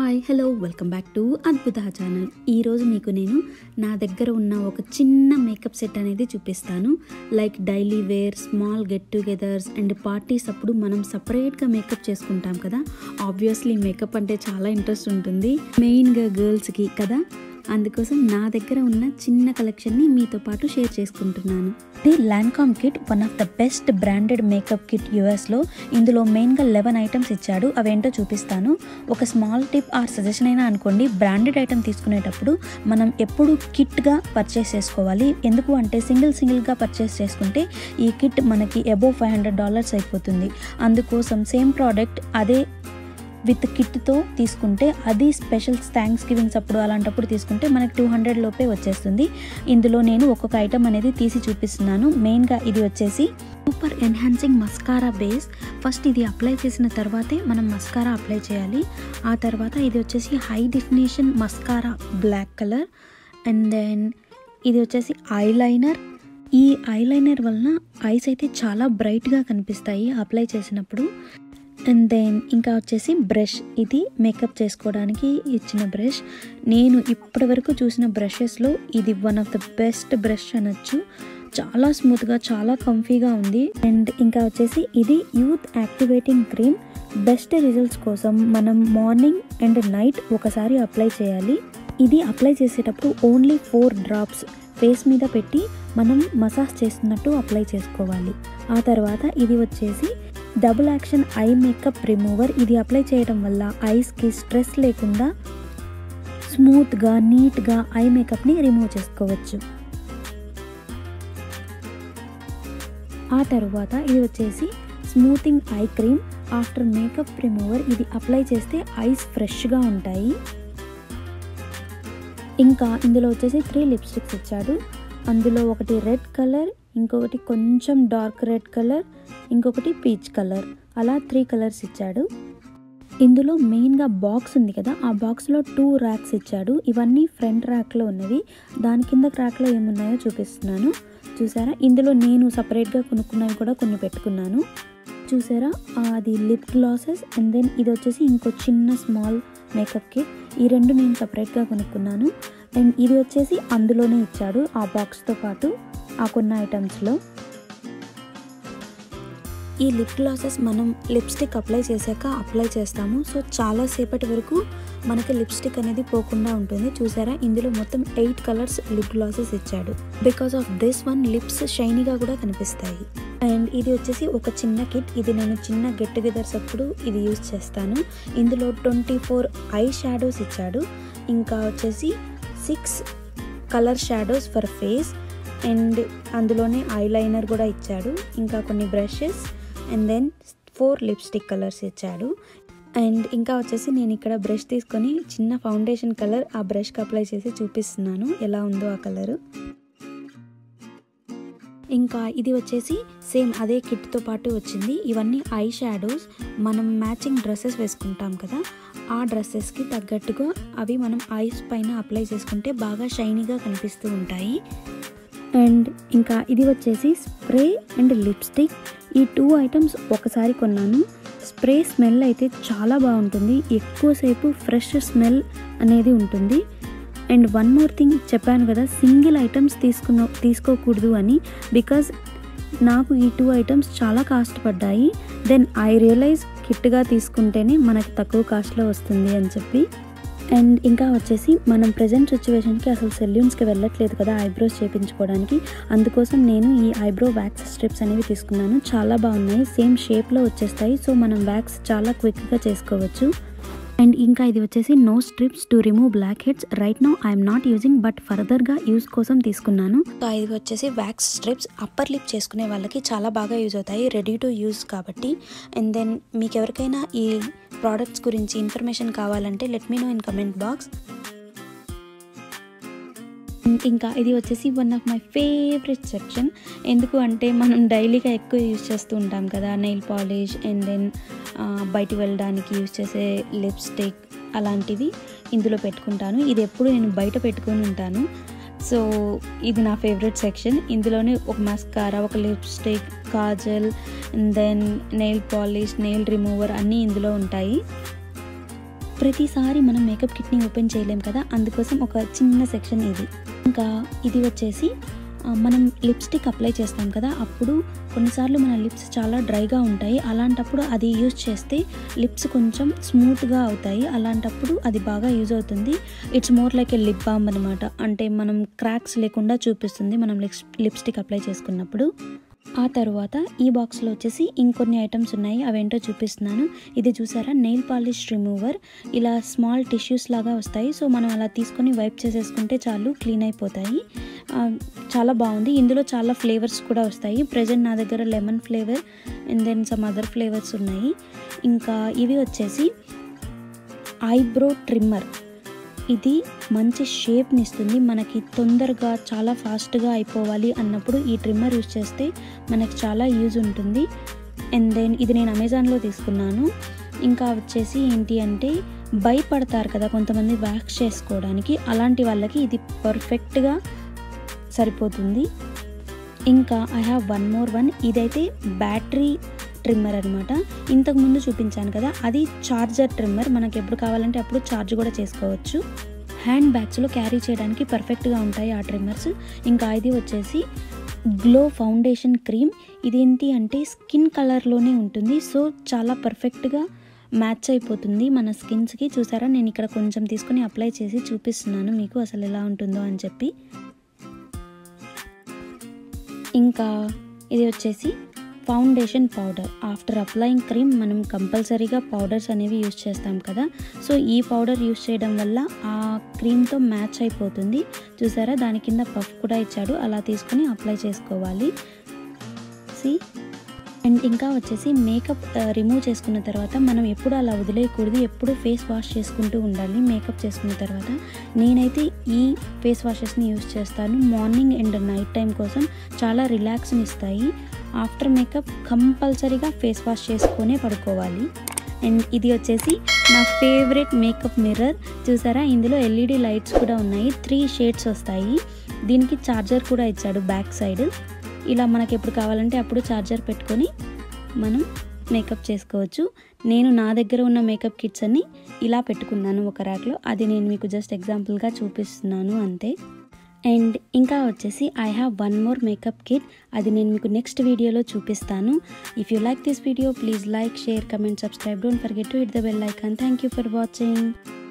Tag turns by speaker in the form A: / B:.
A: hi hello welcome back to అద్భుత channel ఈరోజు మీకు నేను నా దగ్గర ఉన్న ఒక చిన్న మేకప్ సెట్ అనేది చూపిస్తాను like daily wear small get togethers and parties అప్పుడు మనం సపరేట్గా మేకప్ చేసుకుంటాం కదా ఆబ్వియస్లీ మేకప్ అంటే చాలా ఇంట్రెస్ట్ ఉంటుంది మెయిన్గా గర్ల్స్కి కదా అందుకోసం నా దగ్గర ఉన్న చిన్న కలెక్షన్ని మీతో పాటు షేర్ చేసుకుంటున్నాను ఇది Lancome kit one of the best branded makeup kit యూఎస్లో ఇందులో మెయిన్గా లెవెన్ ఐటమ్స్ ఇచ్చాడు అవేంటో చూపిస్తాను ఒక స్మాల్ టిప్ ఆర్ సజెషన్ అయినా అనుకోండి బ్రాండెడ్ ఐటమ్ తీసుకునేటప్పుడు మనం ఎప్పుడు కిట్గా పర్చేస్ చేసుకోవాలి ఎందుకు అంటే సింగిల్ సింగిల్గా పర్చేస్ చేసుకుంటే ఈ కిట్ మనకి అబోవ్ ఫైవ్ హండ్రెడ్ డాలర్స్ అయిపోతుంది అందుకోసం సేమ్ ప్రోడక్ట్ అదే విత్ కిట్తో తీసుకుంటే అది స్పెషల్ థ్యాంక్స్ గివింగ్స్ అప్పుడు అలాంటప్పుడు తీసుకుంటే మనకి టూ హండ్రెడ్ లోపే వచ్చేస్తుంది ఇందులో నేను ఒక్కొక్క ఐటమ్ అనేది తీసి చూపిస్తున్నాను మెయిన్గా ఇది వచ్చేసి super enhancing mascara base first ఇది అప్లై చేసిన తర్వాతే మనం మస్కారా అప్లై చేయాలి ఆ తర్వాత ఇది వచ్చేసి high definition mascara black colour and then ఇది వచ్చేసి ఐలైనర్ ఈ ఐలైనర్ వలన ఐస్ అయితే చాలా బ్రైట్గా కనిపిస్తాయి అప్లై చేసినప్పుడు అండ్ దెన్ ఇంకా వచ్చేసి బ్రష్ ఇది మేకప్ చేసుకోవడానికి ఇచ్చిన బ్రష్ నేను ఇప్పటి వరకు చూసిన బ్రషెస్లో ఇది one of the best brush అనొచ్చు చాలా స్మూత్గా చాలా కంఫీగా ఉంది అండ్ ఇంకా వచ్చేసి ఇది youth activating cream best results కోసం మనం మార్నింగ్ అండ్ నైట్ ఒకసారి అప్లై చేయాలి ఇది అప్లై చేసేటప్పుడు ఓన్లీ ఫోర్ డ్రాప్స్ ఫేస్ మీద పెట్టి మనం మసాజ్ చేస్తున్నట్టు అప్లై చేసుకోవాలి ఆ తర్వాత ఇది వచ్చేసి double action eye makeup remover ఇది అప్లై చేయడం వల్ల ఐస్కి స్ట్రెస్ లేకుండా స్మూత్గా నీట్గా ఐ మేకప్ని రిమూవ్ చేసుకోవచ్చు ఆ తర్వాత ఇది వచ్చేసి smoothing eye cream after makeup remover ఇది అప్లై చేస్తే ఐస్ ఫ్రెష్గా ఉంటాయి ఇంకా ఇందులో వచ్చేసి త్రీ లిప్స్టిక్స్ ఇచ్చాడు అందులో ఒకటి రెడ్ కలర్ ఇంకొకటి కొంచెం డార్క్ రెడ్ కలర్ ఇంకొకటి పీచ్ కలర్ అలా త్రీ కలర్స్ ఇచ్చాడు ఇందులో మెయిన్గా బాక్స్ ఉంది కదా ఆ బాక్స్లో టూ ర్యాక్స్ ఇచ్చాడు ఇవన్నీ ఫ్రంట్ ర్యాక్లో ఉన్నవి దాని కింద ర్యాక్లో ఏమున్నాయో చూపిస్తున్నాను చూసారా ఇందులో నేను సపరేట్గా కొనుక్కున్నవి కూడా కొన్ని పెట్టుకున్నాను చూసారా అది లిప్ గ్లాసెస్ అండ్ దెన్ ఇది వచ్చేసి ఇంకో చిన్న స్మాల్ మేకప్ కిట్ ఈ రెండు నేను సపరేట్గా కొనుక్కున్నాను అండ్ ఇది వచ్చేసి అందులోనే ఇచ్చాడు ఆ బాక్స్తో పాటు ఆ కొన్ని ఐటమ్స్లో ఈ లిప్ గ్లాసెస్ మనం లిప్స్టిక్ అప్లై చేశాక అప్లై చేస్తాము సో చాలా సేపటి వరకు మనకి లిప్స్టిక్ అనేది పోకుండా ఉంటుంది చూసారా ఇందులో మొత్తం ఎయిట్ కలర్స్ లిప్ గ్లాసెస్ ఇచ్చాడు because of this one lips షైనీగా కూడా కనిపిస్తాయి అండ్ ఇది వచ్చేసి ఒక చిన్న కిట్ ఇది నేను చిన్న గెట్ టుగెదర్స్ అప్పుడు ఇది యూజ్ చేస్తాను ఇందులో ట్వంటీ ఫోర్ ఐ షాడోస్ ఇచ్చాడు ఇంకా వచ్చేసి six colour shadows for face and అందులోనే ఐలైనర్ కూడా ఇచ్చాడు ఇంకా కొన్ని brushes and then four lipstick colours ఇచ్చాడు అండ్ ఇంకా వచ్చేసి నేను ఇక్కడ బ్రష్ తీసుకొని చిన్న ఫౌండేషన్ కలర్ ఆ బ్రష్కి అప్లై చేసి చూపిస్తున్నాను ఎలా ఉందో ఆ కలరు ఇంకా ఇది వచ్చేసి సేమ్ అదే కిట్తో పాటు వచ్చింది ఇవన్నీ ఐ షాడోస్ మనం మ్యాచింగ్ డ్రెస్సెస్ వేసుకుంటాం కదా ఆ డ్రెస్సెస్కి తగ్గట్టుగా అవి మనం ఐస్ పైన అప్లై చేసుకుంటే బాగా షైనీగా కనిపిస్తూ ఉంటాయి అండ్ ఇంకా ఇది వచ్చేసి స్ప్రే అండ్ లిప్స్టిక్ ఈ టూ ఐటమ్స్ ఒకసారి కొన్నాను స్ప్రే స్మెల్ అయితే చాలా బాగుంటుంది ఎక్కువసేపు ఫ్రెష్ స్మెల్ అనేది ఉంటుంది అండ్ వన్ మోర్ థింగ్ చెప్పాను కదా సింగిల్ ఐటమ్స్ తీసుకున్న తీసుకోకూడదు అని బికాజ్ నాకు ఈ టూ ఐటమ్స్ చాలా కాస్ట్ పడ్డాయి దెన్ ఐ రియలైజ్ కిట్గా తీసుకుంటేనే మనకి తక్కువ కాస్ట్లో వస్తుంది అని చెప్పి అండ్ ఇంకా వచ్చేసి మనం ప్రజెంట్ సిచ్యువేషన్కి అసలు సెల్యూన్స్కి వెళ్ళట్లేదు కదా ఐబ్రోస్ చేయించుకోవడానికి అందుకోసం నేను ఈ ఐబ్రో వ్యాక్స్ స్ట్రిప్స్ అనేవి తీసుకున్నాను చాలా బాగున్నాయి సేమ్ షేప్లో వచ్చేస్తాయి సో మనం వ్యాక్స్ చాలా క్విక్గా చేసుకోవచ్చు అండ్ ఇంకా ఇది వచ్చేసి nose strips to remove blackheads right no I'm not using but ఫర్దర్గా యూజ్ కోసం తీసుకున్నాను సో ఇది వచ్చేసి వ్యాక్స్ స్ట్రిప్స్ అప్పర్ లిప్ చేసుకునే వాళ్ళకి చాలా బాగా యూజ్ అవుతాయి రెడీ టు యూజ్ కాబట్టి అండ్ దెన్ మీకు ఎవరికైనా ఈ ప్రోడక్ట్స్ గురించి ఇన్ఫర్మేషన్ కావాలంటే let me know in comment box ఇంకా ఇది వచ్చేసి one of my favourite section ఎందుకు అంటే మనం డైలీగా ఎక్కువ యూజ్ చేస్తూ ఉంటాం కదా నెయిల్ పాలిష్ అండ్ దెన్ బయటికి వెళ్ళడానికి యూజ్ చేసే లిప్స్టిక్ అలాంటివి ఇందులో పెట్టుకుంటాను ఇది ఎప్పుడు నేను బయట పెట్టుకొని ఉంటాను సో ఇది నా ఫేవరెట్ సెక్షన్ ఇందులోనే ఒక మస్కారా ఒక lipstick kajal and then nail polish nail remover అన్నీ ఇందులో ఉంటాయి ప్రతిసారి మనం మేకప్ కిట్ని ఓపెన్ చేయలేం కదా అందుకోసం ఒక చిన్న సెక్షన్ ఇది ఇంకా ఇది వచ్చేసి ఆ, మనం లిప్స్టిక్ అప్లై చేస్తాం కదా అప్పుడు కొన్నిసార్లు మన లిప్స్ చాలా డ్రైగా ఉంటాయి అలాంటప్పుడు అది యూజ్ చేస్తే లిప్స్ కొంచెం స్మూత్గా అవుతాయి అలాంటప్పుడు అది బాగా యూజ్ అవుతుంది it's more like a lip balm అనమాట అంటే మనం క్రాక్స్ లేకుండా చూపిస్తుంది మనం లిప్స్ లిప్స్టిక్ అప్లై చేసుకున్నప్పుడు ఆ తర్వాత ఈ బాక్స్లో వచ్చేసి ఇంకొన్ని ఐటమ్స్ ఉన్నాయి అవేంటో చూపిస్తున్నాను ఇది చూసారా నెయిల్ పాలిష్ రిమూవర్ ఇలా స్మాల్ టిష్యూస్ లాగా వస్తాయి సో మనం అలా తీసుకొని వైప్ చేసేసుకుంటే చాలు క్లీన్ అయిపోతాయి ఆ, చాలా బాగుంది ఇందులో చాలా ఫ్లేవర్స్ కూడా వస్తాయి ప్రజెంట్ నా దగ్గర lemon flavour and then some other flavours ఉన్నాయి ఇంకా ఇవి వచ్చేసి ఐబ్రో ట్రిమ్మర్ ఇది మంచి షేప్ని ఇస్తుంది మనకి తొందరగా చాలా ఫాస్ట్గా అయిపోవాలి అన్నప్పుడు ఈ ట్రిమ్మర్ యూజ్ చేస్తే మనకి చాలా యూజ్ ఉంటుంది అండ్ దెన్ ఇది నేను అమెజాన్లో తీసుకున్నాను ఇంకా వచ్చేసి ఏంటి అంటే భయపడతారు కదా కొంతమంది వ్యాక్స్ చేసుకోవడానికి అలాంటి వాళ్ళకి ఇది పర్ఫెక్ట్గా సరిపోతుంది ఇంకా I have one more one ఇదైతే బ్యాటరీ ట్రిమ్మర్ అనమాట ఇంతకు ముందు చూపించాను కదా అది చార్జర్ ట్రిమ్మర్ మనకి ఎప్పుడు కావాలంటే అప్పుడు ఛార్జ్ కూడా చేసుకోవచ్చు హ్యాండ్ బ్యాగ్స్లో క్యారీ చేయడానికి పర్ఫెక్ట్గా ఉంటాయి ఆ ట్రిమ్మర్స్ ఇంకా ఇది వచ్చేసి గ్లో ఫౌండేషన్ క్రీమ్ ఇదేంటి అంటే స్కిన్ కలర్లోనే ఉంటుంది సో చాలా పర్ఫెక్ట్గా మ్యాచ్ అయిపోతుంది మన స్కిన్స్కి చూసారా నేను ఇక్కడ కొంచెం తీసుకుని అప్లై చేసి చూపిస్తున్నాను మీకు అసలు ఎలా ఉంటుందో అని చెప్పి ఇంకా ఇది వచ్చేసి foundation powder after applying cream మనం కంపల్సరీగా పౌడర్స్ అనేవి యూజ్ చేస్తాం కదా సో ఈ పౌడర్ యూజ్ చేయడం వల్ల ఆ క్రీమ్తో మ్యాచ్ అయిపోతుంది చూసారా దాని కింద పఫ్ కూడా ఇచ్చాడు అలా తీసుకొని అప్లై చేసుకోవాలి సి అండ్ ఇంకా వచ్చేసి మేకప్ రిమూవ్ చేసుకున్న తర్వాత మనం ఎప్పుడు అలా వదిలేయకూడదు ఎప్పుడు ఫేస్ వాష్ చేసుకుంటూ ఉండాలి మేకప్ చేసుకున్న తర్వాత నేనైతే ఈ ఫేస్ వాషెస్ని యూజ్ చేస్తాను మార్నింగ్ అండ్ నైట్ టైం కోసం చాలా రిలాక్స్ని ఇస్తాయి ఆఫ్టర్ మేకప్ కంపల్సరీగా ఫేస్ వాష్ చేసుకొనే పడుకోవాలి అండ్ ఇది వచ్చేసి నా ఫేవరెట్ మేకప్ మిర్రర్ చూసారా ఇందులో ఎల్ఈడి లైట్స్ కూడా ఉన్నాయి త్రీ షేడ్స్ వస్తాయి దీనికి ఛార్జర్ కూడా ఇచ్చాడు బ్యాక్ సైడ్ ఇలా మనకి ఎప్పుడు కావాలంటే అప్పుడు ఛార్జర్ పెట్టుకొని మనం మేకప్ చేసుకోవచ్చు నేను నా దగ్గర ఉన్న మేకప్ కిట్స్ అన్ని ఇలా పెట్టుకున్నాను ఒక ర్యాక్లో అది నేను మీకు జస్ట్ ఎగ్జాంపుల్గా చూపిస్తున్నాను అంతే అండ్ ఇంకా వచ్చేసి I have one more makeup kit అది నేను మీకు నెక్స్ట్ వీడియోలో చూపిస్తాను if you like this video please like share comment subscribe don't forget to hit the bell icon thank you for watching